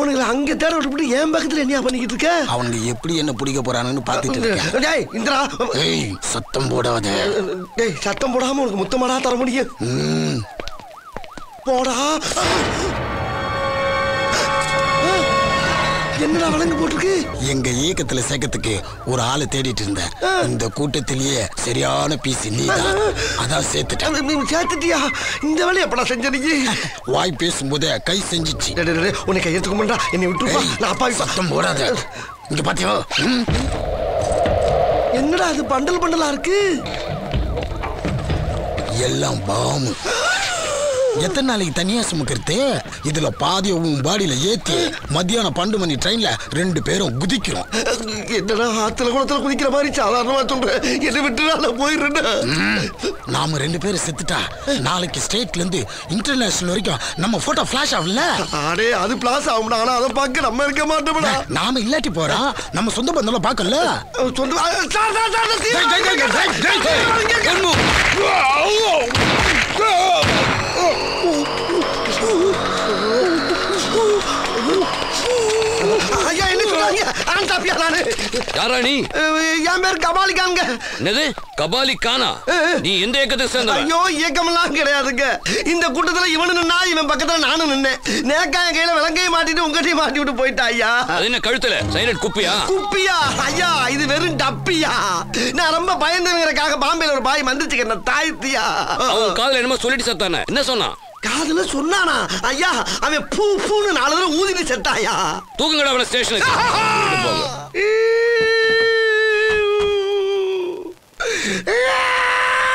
அவனுங்களை அங்க தேட விட்டுவிட்டு என் பக்கத்துல என்ன பண்ணிக்கிட்டு இருக்க அவனுங்க எப்படி என்ன பிடிக்க போறானுன்னு பாத்துட்டு இருக்கேன் டேய் இந்திரா ஏய் சத்தம் போடாத டேய் சத்தம் போடாம உனக்கு முத்தமாடா தர முடியும் ம், போடா என்னடா வழங்கு போட்டிருக்கு எங்க இயக்கத்துல சேர்க்கறதுக்கு ஒரு ஆளை தேடிட்டு இருந்தேன் இந்த கூட்டத்திலேயே சரியான பீஸ் நீதான் அதான் சேர்த்துட்டேன் அது நீ சேர்த்துட்டியா இந்த வேலையை எப்படா செஞ்ச நீ வாய் பேசும்போதே கை செஞ்சிச்சு டேய், டேய், டேய், உன்னை கையெழுத்துக்க மாட்டா என்னை விட்டுருப்பா ஏய், நான் அப்பா சத்தம் போடாத இங்க பாத்தியோ ம், என்னடா அது பண்டல் பண்டலா இருக்கு எல்லாம் பாமு எத்தனை நாளைக்கு தனியா சுமக்கிறது இதுல பாதிய உன் பாடியில ஏத்தி மத்தியானம் பன்னெண்டு மணி ட்ரெயின்ல ரெண்டு பேரும் குதிக்கிறோம் என்னடா ஆத்துல குளத்துல குதிக்கிற மாதிரி சாதாரணமா சொல்றேன் என்னை விட்டு நான் போயிடுறேன் ம், நாம ரெண்டு பேரும் செத்துட்டா நாளைக்கு ஸ்டேட்ல இருந்து இன்டர்நேஷனல் வரைக்கும் நம்ம போட்டோ ஃபிளாஷ் ஆகல அடே அது பிளாஸ் ஆகும்டா ஆனா அதை பார்க்க நம்ம இருக்க மாட்டோம்டா நாம இல்லாட்டி போறோம் நம்ம சொந்த பந்தம் பார்க்கல சொந்த ஆ, சார், சார், சார், டேய், டேய், டேய், டேய், டேய், டேய். இங்க, இங்க. ஐயா என்ன சொல்றாங்க ஆன் தாப்பியா நானு யாரா நீ அஹ், என் பேர் கபாலிக்காங்க என்னது கபாலி கானா நீ எந்த இயக்கத்துக்கு சேர்ந்தவன் ஐயோ இயக்கமெல்லாம் கிடையாதுங்க இந்த கூட்டத்துல இவனு நின்னா இவன் பக்கத்துல நானும் நின்னேன் நேக்காய கையில விலங்கையும் மாட்டிட்டு உங்ககிட்டயும் மாட்டி விட்டு போயிட்டா ஐயா அது என்ன கழுத்துல சைலட் குப்பியா குப்பியா ஐயா இது வெறும் டப்பியா நான் ரொம்ப பயந்துங்கிறக்காக பாம்பேல ஒரு பாய் மந்திரிச்சுக்கிறேன் தாய்த்தியா அவன் காதுல என்னமோ சொல்லிட்டு செத்தானே என்ன சொன்னான் காதுல சொன்னானா ஐயா அவன் பூ பூன்னு நாலு தடவை ஊதிட்டு செத்தாயா தூக்குங்கடா அவன ஸ்டேஷனுக்கு